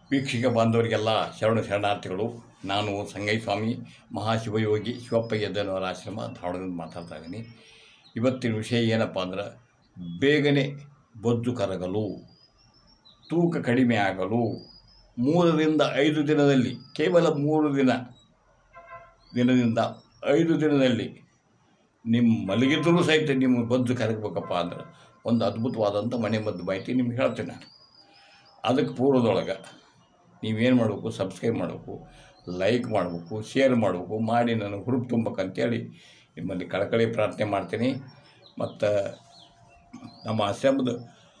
ವೀಕ್ಷಕ ಬಾಂಧವರಿಗೆಲ್ಲ ಶರಣ ಶರಣಾರ್ಥಿಗಳು ನಾನು ಸಂಗೈ ಸ್ವಾಮಿ ಮಹಾಶಿವಯೋಗಿ ಶಿವಪ್ಪಯ್ಯ ದೇವರ ಆಶ್ರಮ ಧಾರವಾಡದಿಂದ ಮಾತಾಡ್ತಾ ಇದ್ದೀನಿ ಇವತ್ತಿನ ವಿಷಯ ಏನಪ್ಪ ಅಂದ್ರೆ ಬೇಗನೆ ಬೊಜ್ಜು ಕರಗಲು ತೂಕ ಕಡಿಮೆ ಆಗಲು ಮೂರರಿಂದ ಐದು ದಿನದಲ್ಲಿ ಕೇವಲ ಮೂರು ದಿನ ದಿನದಿಂದ ಐದು ದಿನದಲ್ಲಿ ನಿಮ್ಮ ಮಲಗಿದ್ರೂ ಸಹಿತ ನಿಮ್ಮ ಬೊಜ್ಜು ಕರಗಬೇಕಪ್ಪ ಅಂದ್ರೆ ಒಂದು ಅದ್ಭುತವಾದಂಥ ಮನೆ ಮದ್ದು ಮಾಹಿತಿ ನಿಮ್ಗೆ ಹೇಳ್ತೀನಿ ನಾನು ಅದಕ್ಕೆ ಪೂರ್ವದೊಳಗೆ ನೀವೇನು ಮಾಡಬೇಕು ಸಬ್ಸ್ಕ್ರೈಬ್ ಮಾಡಬೇಕು ಲೈಕ್ ಮಾಡಬೇಕು ಶೇರ್ ಮಾಡಬೇಕು ಮಾಡಿ ನನಗೆ ಹುರುಪು ತುಂಬಬೇಕಂತೇಳಿ ನಿಮ್ಮಲ್ಲಿ ಕಳಕಳಿ ಪ್ರಾರ್ಥನೆ ಮಾಡ್ತೀನಿ ಮತ್ತು ನಮ್ಮ ಆಶ್ರಮದ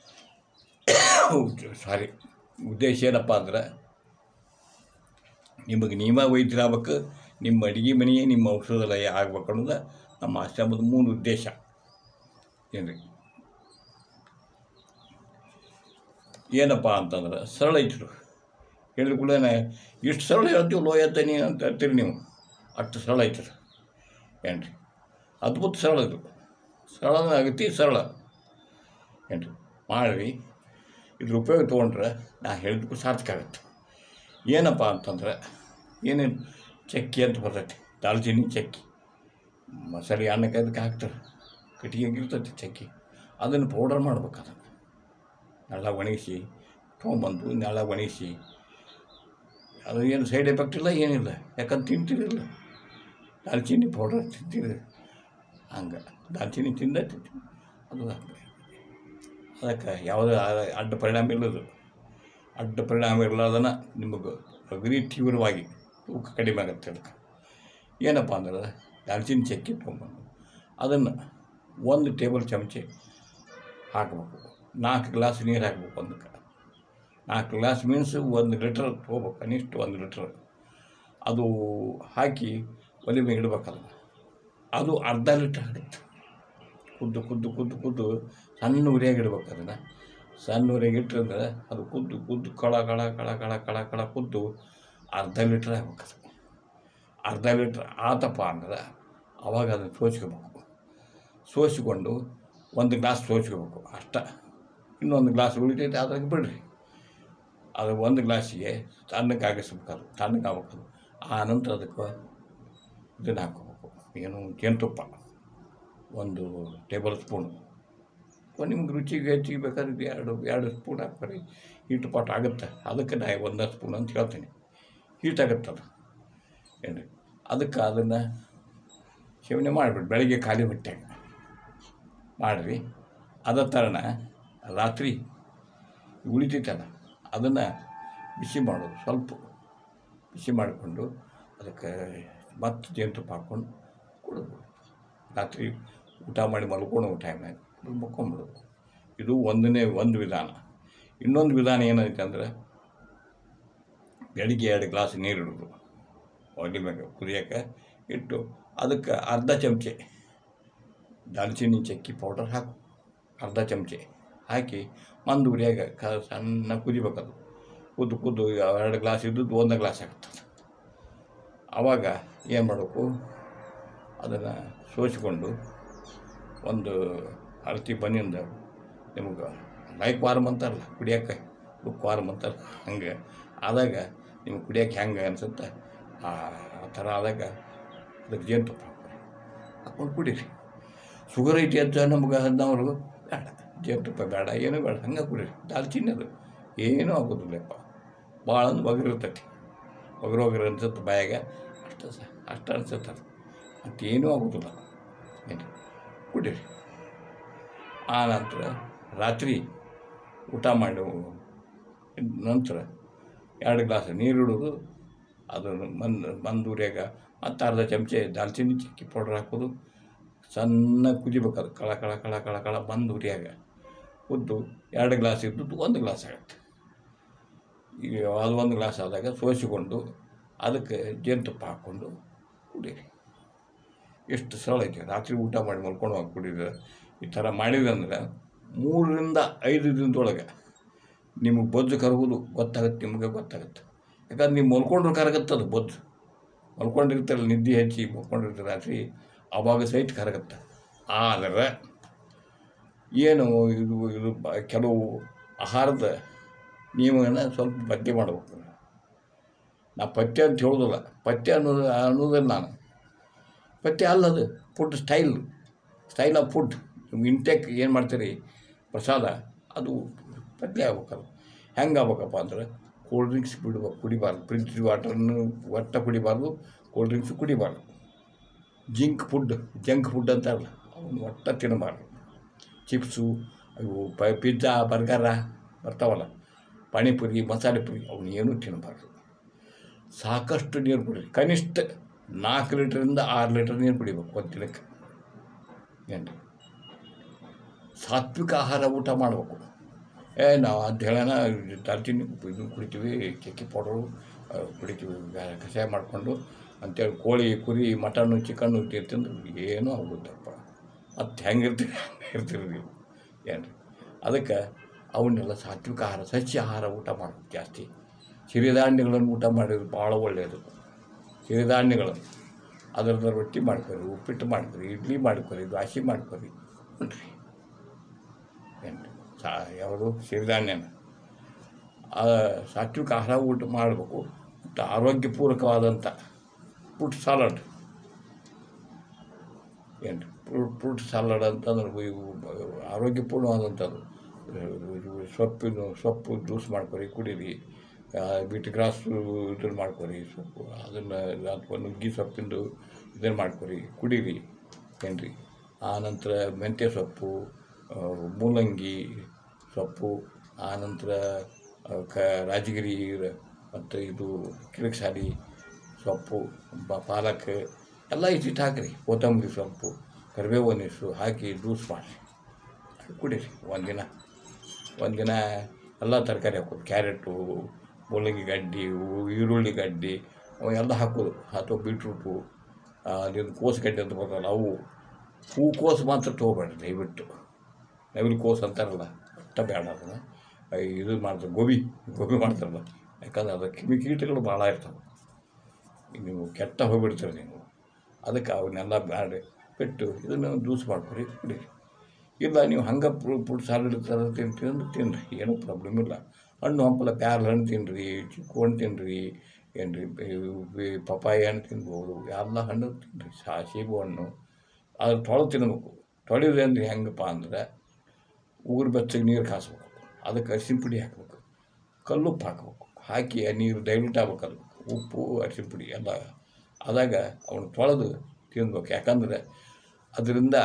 ಸಾರಿ ಉದ್ದೇಶ ಏನಪ್ಪ ಅಂದ್ರೆ ನಿಮಗೆ ನೀವ ವೈದ್ಯರಾಗಬೇಕು ನಿಮ್ಮ ಅಡುಗೆ ಮನೆಯೇ ನಿಮ್ಮ ಔಷಧಾಲಯ ಆಗ್ಬೇಕು ಅನ್ನೋದು ನಮ್ಮ ಆಶ್ರಮದ ಮೂಲ ಉದ್ದೇಶ ಏನು ರೀ ಏನಪ್ಪ ಅಂತಂದ್ರೆ ಸರಳ ಐತ್ರು ಹೇಳಿದ ಕೂಡ ಇಷ್ಟು ಸರಳ ಹೇಳ್ತೀವಿ ಲೋ ಎತ್ತನಿ ಅಂತ ಹೇಳ್ತೀರಿ ನೀವು ಅಷ್ಟು ಸರಳ ಐತ್ರಿ ಏನು ರೀ ಅದ್ಭುತ ಸರಳ ಇದು ಸರಳ ಅಗತಿ ಸರಳ ಏನು ರೀ ಮಾಡಿರಿ ಇದ್ರ ಉಪಯೋಗ ತೊಗೊಂಡ್ರೆ ನಾ ಹೇಳಿದಕ್ಕೂ ಸಾರ್ಥಕ ಆಗುತ್ತೆ ಏನಪ್ಪ ಅಂತಂದ್ರೆ ಏನೇನು ಚಕ್ಕಿ ಅಂತ ಬರ್ತೈತಿ ದಾಲ್ಚಿನ್ನಿ ಚಕ್ಕಿ ಮಸಾಲೆ ಅನ್ನಕ್ಕೆ ಅದಕ್ಕೆ ಹಾಕ್ತಾರೆ ಕಟ್ಟಿಗೆ ಇರ್ತೈತಿ ಚಕ್ಕಿ ಅದನ್ನು ಪೌಡರ್ ಮಾಡ್ಬೇಕು ಅದನ್ನು ನೆಳ ಒಣಗಿಸಿ ತೊಗೊಂಬಂದು ನೆಳ ಒಣಗಿಸಿ ಅದು ಏನು ಸೈಡ್ ಎಫೆಕ್ಟ್ ಇಲ್ಲ ಏನಿಲ್ಲ ಯಾಕಂದ್ರೆ ತಿಂತಿರಲಿಲ್ಲ ದಾಲ್ಚಿನ್ನಿ ಪೌಡರ್ ತಿಂತೀರಿ ಹಂಗೆ ದಾಲ್ಚಿನ್ನಿ ತಿಂದ ತಿಂತೀವಿ ಅದು ಅದಕ್ಕೆ ಯಾವುದೇ ಆ- ಅಡ್ಡ ಪರಿಣಾಮ ಇಲ್ಲದು ಅಡ್ಡ ಪರಿಣಾಮ ಇರಲಾರ್ದನ ನಿಮಗೆ ಅಗದಿ ತೀವ್ರವಾಗಿ ತೂಕ ಕಡಿಮೆ ಆಗುತ್ತೆ ಅದಕ್ಕೆ ಏನಪ್ಪ ಅಂದ್ರೆ ದಾಲ್ಚಿನ್ನಿ ಚಕ್ಕಿ ತೊಗೊಂಬಂದು ಅದನ್ನು ಒಂದು ಟೇಬಲ್ ಚಮಚೆ ಹಾಕಬೇಕು ನಾಲ್ಕು ಗ್ಲಾಸ್ ನೀರು ಹಾಕ್ಬೇಕು ಒಂದಕ್ಕೆ ನಾಲ್ಕು ಗ್ಲಾಸ್ ಮೀನ್ಸ್ ಒಂದು ಲೀಟ್ರ್ ತೊಗೋಬೇಕು ಕನಿಷ್ಠ ಒಂದು ಲೀಟ್ರ್ ಅದು ಹಾಕಿ ಒಲೆ ಮೇಲೆ ಇಡ್ಬೇಕು ಅದನ್ನು ಅದು ಅರ್ಧ ಲೀಟ್ರ್ ಆಗುತ್ತೆ ಕುದ್ದು ಕುದ್ದು ಕುದ್ದು ಕುದ್ದು ಸಣ್ಣ ಉರಿಯಾಗಿ ಇಡ್ಬೇಕು ಅದನ್ನು ಸಣ್ಣ ಉರಿಯಾಗಿ ಇಟ್ಟರೆ ಅದು ಕುದ್ದು ಕುದ್ದು ಕಳ ಕಳ ಕಳ ಕಳ ಕಳ ಕಳ ಕುದ್ದು ಅರ್ಧ ಲೀಟ್ರ್ ಆಗ್ಬೇಕು ಅದು ಅರ್ಧ ಲೀಟ್ರ್ ಆತಪ್ಪ ಅಂದ್ರೆ ಅವಾಗ ಅದನ್ನು ಸೋಸ್ಕೋಬೇಕು ಸೋಸಿಕೊಂಡು ಒಂದು ಗ್ಲಾಸ್ ಸೋಸ್ಕೋಬೇಕು ಅಷ್ಟ ಇನ್ನೊಂದು ಗ್ಲಾಸ್ ಉಳಿತೈತೆ ಅದ್ರಾಗ ಬಿಡ್ರಿ ಅದು ಒಂದು ಗ್ಲಾಸಿಗೆ ತಣ್ಣಗೆ ಆಗಿಸ್ಬೇಕು ಅದು ತಣ್ಣಗೆ ಆಗ್ಬೇಕು ಅದು ಆ ನಂತರ ಅದಕ್ಕೆ ಇದನ್ನು ಹಾಕೋಬೇಕು ಏನು ಜೇನುತುಪ್ಪ ಒಂದು ಟೇಬಲ್ ಸ್ಪೂನು ನಿಮ್ಗೆ ರುಚಿಗೆ ಹೆಚ್ಚಿಗೆ ಬೇಕಾದ್ರೆ ಎರಡು ಎರಡು ಸ್ಪೂನ್ ಹಾಕ್ಬಾರಿ ಹಿಟ್ಟು ಪಾಟ್ ಆಗುತ್ತೆ ಅದಕ್ಕೆ ನಾ ಒಂದು ಸ್ಪೂನ್ ಅಂತ ಹೇಳ್ತೀನಿ ಹೀಟ್ ಆಗುತ್ತೆ ಅದು ಏನು ಅದಕ್ಕೆ ಅದನ್ನು ಸೇವನೆ ಮಾಡಿಬಿಡಿ ಬೆಳಗ್ಗೆ ಖಾಲಿ ಹೊಟ್ಟೆಗೆ ಮಾಡಿರಿ ಅದ ಥರನ ರಾತ್ರಿ ಉಳಿತೈತಲ್ಲ ಅದನ್ನು ಬಿಸಿ ಮಾಡೋದು ಸ್ವಲ್ಪ ಬಿಸಿ ಮಾಡಿಕೊಂಡು ಅದಕ್ಕೆ ಮತ್ತೆ ಜೇನುತುಪ್ಪ ಹಾಕ್ಕೊಂಡು ಕುಡಿದು ರಾತ್ರಿ ಊಟ ಮಾಡಿ ಮಲ್ಕೊಳ್ಳೋ ಟೈಮ್ನಾಗ ಮಲ್ಕೊಂಬಿಡೋದು ಇದು ಒಂದನೇ ಒಂದು ವಿಧಾನ ಇನ್ನೊಂದು ವಿಧಾನ ಏನೈತೆ ಅಂದ್ರೆ ಬೆಳಿಗ್ಗೆ ಎರಡು ಗ್ಲಾಸ್ ನೀರು ಇಡೋದು ಒಲೆ ಮ್ಯಾಗ ಕುದಿಯೋಕೆ ಇಟ್ಟು ಅದಕ್ಕೆ ಅರ್ಧ ಚಮಚೆ ದಾಲ್ಚಿನ್ನಿ ಚಕ್ಕಿ ಪೌಡರ್ ಹಾಕು ಅರ್ಧ ಚಮಚೆ ಹಾಕಿ ಮಂದು ಉರಿಯಾಗ ಕ ಸಣ್ಣ ಕುದಿಬೇಕದು ಕುದ್ದು ಕುದ್ದು ಎರಡು ಗ್ಲಾಸ್ ಇದ್ದದ್ದು ಒಂದು ಗ್ಲಾಸ್ ಆಗ್ತದೆ ಆವಾಗ ಏನು ಮಾಡಬೇಕು ಅದನ್ನು ಸೋಸಿಕೊಂಡು ಒಂದು ಅಳತಿ ಬನ್ನಿಂದ ನಿಮಗೆ ಲೈಕ್ ವಾರಮ್ ಅಂತಾರಲ್ಲ ಕುಡಿಯೋಕೆ ಬುಕ್ ವಾರಮ್ ಅಂತಾರೆ ಹಂಗೆ ಆದಾಗ ನಿಮ್ಗೆ ಕುಡಿಯೋಕೆ ಹೆಂಗೆ ಅನ್ಸುತ್ತೆ ಆ ಆ ಥರ ಆದಾಗ ಅದಕ್ಕೆ ಜೇನುತುಪ್ಪ ಹಾಕ್ರಿ ಹಾಕ್ಕೊಂಡು ಕುಡೀರಿ ಶುಗರ್ ಐತಿ ಅಂತ ನಮ್ಗೆ ಹದಿನವರು ಬೇಡ ಜೇನುತುಪ್ಪ ಬೇಡ ಏನೂ ಬೇಡ ಹಂಗೆ ಕುಡೀರಿ ದಾಲ್ಚಿನ್ನಿ ಅದು ಏನೂ ಆಗೋದಿಲ್ಲಪ್ಪ ಭಾಳ ಅಂದ್ರೆ ಒಗರಿರ್ತೈತಿ ಒಗರು ಒಗರು ಅನ್ಸುತ್ತೆ ಬಾಯಾಗ ಅಷ್ಟು ಸ ಅಷ್ಟು ಅನ್ಸುತ್ತೆ ಅದು ಮತ್ತೇನೂ ಆಗೋದಿಲ್ಲ ಏನು ಕುಡೀರಿ ಆ ನಂತರ ರಾತ್ರಿ ಊಟ ಮಾಡಿ ನಂತರ ಎರಡು ಗ್ಲಾಸ್ ನೀರು ಇಡೋದು ಅದನ್ನು ಮಂದು ಮಂದೂರಿಯಾಗ ಮತ್ತು ಅರ್ಧ ಚಮಚೆ ದಾಲ್ಚಿನ್ನಿ ಚಕ್ಕಿ ಪೌಡ್ರ್ ಹಾಕೋದು ಸಣ್ಣ ಕುದಿಬೇಕು ಅದು ಕಳ ಕಳ ಕಳ ಕಳ ಕಳ ಬಂದು ಉರಿಯಾಗ ಕುದ್ದು ಎರಡು ಗ್ಲಾಸ್ ಇದ್ದದ್ದು ಒಂದು ಗ್ಲಾಸ್ ಆಗುತ್ತೆ ಈಗ ಅದು ಒಂದು ಗ್ಲಾಸ್ ಆದಾಗ ಸೋಸಿಕೊಂಡು ಅದಕ್ಕೆ ಜೇನುತುಪ್ಪ ಹಾಕ್ಕೊಂಡು ಕುಡೀರಿ ಎಷ್ಟು ಸರಳ ಐತೆ ರಾತ್ರಿ ಊಟ ಮಾಡಿ ಮಲ್ಕೊಂಡು ಹೋಗಿ ಕುಡಿದ್ರೆ ಈ ಥರ ಮಾಡಿದಂದ್ರೆ ಮೂರರಿಂದ ಐದು ದಿನದೊಳಗೆ ನಿಮಗೆ ಬೊಜ್ಜು ಕರಗೋದು ಗೊತ್ತಾಗುತ್ತೆ ನಿಮಗೆ ಗೊತ್ತಾಗುತ್ತೆ ಯಾಕಂದ್ರೆ ನೀವು ಮಲ್ಕೊಂಡ್ರೆ ಕರಗತ್ತೆ ಅದು ಬೊಜ್ಜು ಮಲ್ಕೊಂಡಿರ್ತಾರಲ್ಲ ನಿದ್ದೆ ಹೆಚ್ಚಿ ಮಲ್ಕೊಂಡಿರ್ತಾರೆ ರಾತ್ರಿ ಆವಾಗ ಸಹಿತ ಕರಗತ್ತೆ ಆದರೆ ಏನು ಇದು ಇದು ಬ- ಕೆಲವು ಆಹಾರದ ನೀವು ಏನ ಸ್ವಲ್ಪ ಪದ್ಯ ಮಾಡ್ಬೇಕು ನಾ ಪಥ್ಯ ಅಂತ ಹೇಳೋದಿಲ್ಲ ಪಥ್ಯ ಅನ್ನೋದು ಅನ್ನೋದಿಲ್ಲ ನಾನು ಪಥ್ಯ ಅಲ್ಲದು food style style of food ನಿಮ್ಗೆ ಇಂಟೇಕ್ ಏನು ಮಾಡ್ತೀರಿ ಪ್ರಸಾದ ಅದು ಪಥ್ಯ ಆಗ್ಬೇಕಲ್ಲ ಹೆಂಗೆ ಆಗ್ಬೇಕಪ್ಪ ಅಂದ್ರೆ ಕೋಲ್ಡ್ ಡ್ರಿಂಕ್ಸ್ ಬಿಡ್ಬೇಕು ಕುಡಿಬಾರ್ದು ಫ್ರಿಜ್ ವಾಟರ್ನು ಒಟ್ಟ ಕುಡಿಬಾರ್ದು ಕೋಲ್ಡ್ ಡ್ರಿಂಕ್ಸು ಕುಡಿಬಾರ್ದು ಜಿಂಕ್ ಫುಡ್ ಜಂಕ್ ಫುಡ್ ಅಂತಾರಲ್ಲ ಅವನು ಒಟ್ಟ ತಿನ್ನಬಾರ್ದು ಚಿಪ್ಸು ಇವು ಪ ಪಿಜ್ಜಾ ಬರ್ಗರ ಬರ್ತಾವಲ್ಲ ಪಾನಿಪುರಿ ಮಸಾಲೆ ಪುರಿ ಅವನು ಏನೂ ತಿನ್ನಬಾರ್ದು ಸಾಕಷ್ಟು ನೀರು ಕುಡಿರಿ ಕನಿಷ್ಠ ನಾಲ್ಕು ಲೀಟ್ರಿಂದ ಆರು ಲೀಟರ್ ನೀರು ಕುಡಿಬೇಕು ಒಂದು ದಿನಕ್ಕೆ ಏನು ಸಾತ್ವಿಕ ಆಹಾರ ಊಟ ಮಾಡಬೇಕು ಏ ನಾವು ಅಂತ ಹೇಳೋಣ ದಾಲ್ಚಿನ್ನಿ ಇದು ಕುಡಿತೀವಿ ಚಕ್ಕಿ ಪೌಡರು ಆ, ಕುಡಿತೀವಿ ಗ- ಕಷಾಯ ಮಾಡಿಕೊಂಡು ಅಂತೇಳಿ ಕೋಳಿ ಕುರಿ ಮಟನ್ನು ಚಿಕನ್ನು ತಿಂದು ಏನೂ ಆಗುತ್ತಪ್ಪ ಮತ್ತು ಹೆಂಗಿರ್ತೀರಿ ಹಂಗೆ ಇರ್ತೀರಿ ನೀವು ಏನು ಅದಕ್ಕೆ ಅವನ್ನೆಲ್ಲ ಸಾತ್ವಿಕ ಆಹಾರ ಸಸ್ಯ ಆಹಾರ ಊಟ ಮಾಡಬೇಕು ಜಾಸ್ತಿ ಸಿರಿಧಾನ್ಯಗಳನ್ನು ಊಟ ಮಾಡಿದ್ರೆ ಭಾಳ ಒಳ್ಳೆಯದು ಸಿರಿಧಾನ್ಯಗಳನ್ನು ಅದರದ ರೊಟ್ಟಿ ಮಾಡ್ಕೊರಿ ಉಪ್ಪಿಟ್ಟು ಮಾಡ್ಕೊರಿ ಇಡ್ಲಿ ಮಾಡ್ಕೊರಿ ದ್ವಾಸೆ ಮಾಡ್ಕೊರಿ ನೋಡ್ರಿ ಏನು ಸಾ ಯಾವುದು ಸಿರಿಧಾನ್ಯನ ಆ ಸಾತ್ವಿಕ ಆಹಾರ ಊಟ ಮಾಡಬೇಕು ಮತ್ತು ಆರೋಗ್ಯಪೂರ್ವಕವಾದಂಥ ಫ್ರೂಟ್ ಸಾಲಡ್ ಏನು ಫ್ರೂಟ್ ಫ್ರೂಟ್ ಸಾಲಡ್ ಅಂತಂದ್ರೆ ಇವು ಆರೋಗ್ಯಪೂರ್ಣವಾದಂಥದ್ದು ಇದು ಸೊಪ್ಪಿನ ಸೊಪ್ಪು ಜ್ಯೂಸ್ ಮಾಡ್ಕೊರಿ ಕುಡೀರಿ ಬಿಟ್ ಗ್ರಾಸ್ ಇದನ್ನು ಮಾಡ್ಕೊರಿ ಸೊಪ್ಪು ಅದನ್ನು ಅಥವಾ ನುಗ್ಗಿ ಸೊಪ್ಪಿಂದು ಇದನ್ನು ಮಾಡ್ಕೊರಿ ಕುಡೀರಿ ಏನ್ರಿ ಆನಂತರ ಮೆಂತ್ಯ ಸೊಪ್ಪು ಆ, ಮೂಲಂಗಿ ಸೊಪ್ಪು ಆನಂತರ ಆ, ಕ ರಾಜಗಿರಿ ಮತ್ತು ಇದು ಕಿರಿಕ್ಸಾಲಿ ಸೊಪ್ಪು ಬ ಪಾಲಕ್ ಎಲ್ಲ ಇಷ್ಟಿಟ್ಟು ಹಾಕಿರಿ ಕೊತ್ತಂಬರಿ ಸೊಪ್ಪು ಕರಿಬೇವು ನೀಸು ಹಾಕಿ ಜ್ಯೂಸ್ ಮಾಡಿ ಕುಡೀರಿ ಒಂದಿನ ಒಂದಿನ ಎಲ್ಲ ತರಕಾರಿ ಹಾಕೋದು ಕ್ಯಾರೆಟು ಮೂಲಂಗಿ ಗಡ್ಡಿ ಉ- ಈರುಳ್ಳಿ ಗಡ್ಡಿ ಅವು ಎಲ್ಲ ಹಾಕೋದು ಅಥವಾ ಬೀಟ್ರೂಟು ಅದೇನು ಕೋಸು ಗಡ್ಡೆ ಅಂತ ಬರ್ತಲ್ಲ ಅವು ಹೂಕೋಸು ಮಾತ್ರ ತೊಗೊಬೇಡ್ರಿ ದಯವಿಟ್ಟು ನವಿಲು ಕೋಸು ಅಂತಾರಲ್ಲ ಅಷ್ಟ ಬೇಡ ಅದನ್ನು ಇದು ಮಾಡ್ತಾರೆ ಗೋಬಿ ಗೋಬಿ ಮಾಡ್ತಾರಲ್ಲ ಯಾಕಂದ್ರೆ ಅದು ಕ್ರಿಮಿ ಕೀಟಗಳು ಭಾಳ ಇರ್ತವೆ ನೀವು ಕೆಟ್ಟ ಹೋಗ್ಬಿಡ್ತೀರಿ ನೀವು ಅದಕ್ಕೆ ಅವನ್ನೆಲ್ಲ ಬೇಡ ಬಿಟ್ಟು ಇದನ್ನು ಜ್ಯೂಸ್ ಮಾಡ್ಕೊರಿ ಕುಡೀರಿ ಇಲ್ಲ ನೀವು ಹಂಗೆ ಫುಡ್ ಸಾಲಡ್ ಥರ ತಿಂತೀರಿ ಅಂದ್ರೆ ತಿನ್ನಿರಿ ಏನೂ ಪ್ರಾಬ್ಲಮ್ ಇಲ್ಲ ಹಣ್ಣು ಹಂಪಲ ಪ್ಯಾರ್ಲ ಹಣ್ಣು ತಿನ್ನಿರಿ ಚಿಕ್ಕು ಹಣ್ಣು ತಿನ್ನಿರಿ ಏನು ರೀ ಪಪಾಯಿ ಹಣ್ಣು ತಿನ್ಬೋದು ಎಲ್ಲ ಹಣ್ಣು ತಿನ್ನಿರಿ ಸಾ ಸೇಬು ಹಣ್ಣು ಅದು ತೊಳೆದು ತಿನ್ನಬೇಕು ತೊಳೆಯೋದು ಅಂದ್ರೆ ಹೆಂಗಪ್ಪ ಅಂದ್ರೆ ಉಗುರು ಬೆಚ್ಚಗೆ ನೀರು ಕಾಸ್ಬೇಕು ಅದಕ್ಕೆ ಅರಿಶಿನ ಪುಡಿ ಹಾಕ್ಬೇಕು ಕಲ್ಲುಪ್ಪು ಹಾಕ್ಬೇಕು ಹಾಕಿ ಆ ನೀರು ಡೈಲ್ಯೂಟ್ ಆಗ್ಬೇಕಲ್ಲ ಉಪ್ಪು ಅರಿಶಿನ ಪುಡಿ ಎಲ್ಲ ಆದಾಗ ಅವನು ತೊಳೆದು ತಿನ್ಬೇಕು ಯಾಕಂದರೆ ಅದರಿಂದ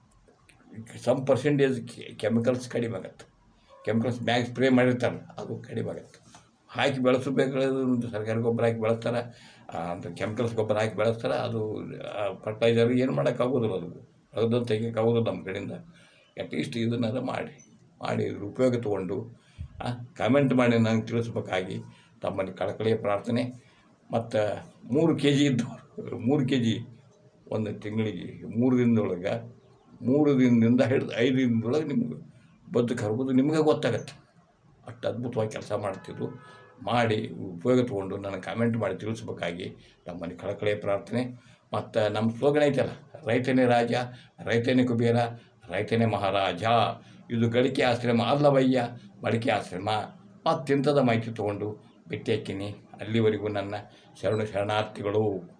ಸಮ್ ಪರ್ಸೆಂಟೇಜ್ ಕೆಮಿಕಲ್ಸ್ ಕಡಿಮೆ ಆಗತ್ತೆ ಕೆಮಿಕಲ್ಸ್ ಮ್ಯಾಗ ಸ್ಪ್ರೇ ಮಾಡಿರ್ತಾರಲ್ಲ ಅದು ಕಡಿಮೆ ಆಗತ್ತೆ ಹಾಕಿ ಬೆಳೆಸಬೇಕಾದ್ರೆ ಸರ್ಕಾರಿ ಗೊಬ್ಬರ ಹಾಕಿ ಬೆಳೆಸ್ತಾರೆ ಆ, ಅಂತ ಕೆಮಿಕಲ್ಸ್ ಗೊಬ್ಬರ ಹಾಕಿ ಬೆಳೆಸ್ತಾರೆ ಅದು ಫರ್ಟೈಸರ್ ಏನು ಮಾಡೋಕ್ಕಾಗೋದಿಲ್ಲ ಅದು ಅದನ್ನು ತೆಗಿಯೋಕ್ಕಾಗೋದಿಲ್ಲ ನಮ್ಮ ಕಡೆಯಿಂದ ಅಟ್ಲೀಸ್ಟ್ ಇದನ್ನೆಲ್ಲ ಮಾಡಿ ಮಾಡಿ ಇದ್ರ ಉಪಯೋಗ ತೊಗೊಂಡು ಕಮೆಂಟ್ ಮಾಡಿ ನಂಗೆ ತಿಳಿಸ್ಬೇಕಾಗಿ ತಮ್ಮಲ್ಲಿ ಕಳಕಳಿಯ ಪ್ರಾರ್ಥನೆ ಮತ್ತು ಮೂರು ಕೆ ಜಿ ಇದ್ದವರು ಮೂರು ಕೆ ಜಿ ಒಂದು ತಿಂಗಳಿಗೆ ಮೂರು ದಿನದೊಳಗೆ ಮೂರು ದಿನದಿಂದ ಹಿಡಿದು ಐದು ದಿನದೊಳಗೆ ನಿಮ್ಗೆ ಬದುಕು ಹರ್ಬೋದು ನಿಮಗೆ ಗೊತ್ತಾಗತ್ತೆ ಅಷ್ಟು ಅದ್ಭುತವಾಗಿ ಕೆಲಸ ಮಾಡ್ತಿದ್ರು ಮಾಡಿ ಉಪಯೋಗ ತೊಗೊಂಡು ನನಗೆ ಕಾಮೆಂಟ್ ಮಾಡಿ ತಿಳಿಸ್ಬೇಕಾಗಿ ನಮ್ಮಲ್ಲಿ ಕಳಕಳಿಯ ಪ್ರಾರ್ಥನೆ ಮತ್ತು ನಮ್ಮ ಸ್ಲೋಗನ್ ಐತಲ್ಲ ರೈತನೇ ರಾಜ ರೈತನೇ ಕುಬೇರ ರೈತನೇ ಮಹಾರಾಜ ಇದು ಗಳಿಕೆ ಆಶ್ರಮ ಅಲ್ಲವಯ್ಯ ಮಡಿಕೆ ಆಶ್ರಮ ಮತ್ತಿಂಥದ ಮಾಹಿತಿ ತೊಗೊಂಡು ಭೇಟಿ ಹಾಕಿನಿ ಅಲ್ಲಿವರೆಗೂ ನನ್ನ ಶರಣ ಶರಣಾರ್ಥಿಗಳು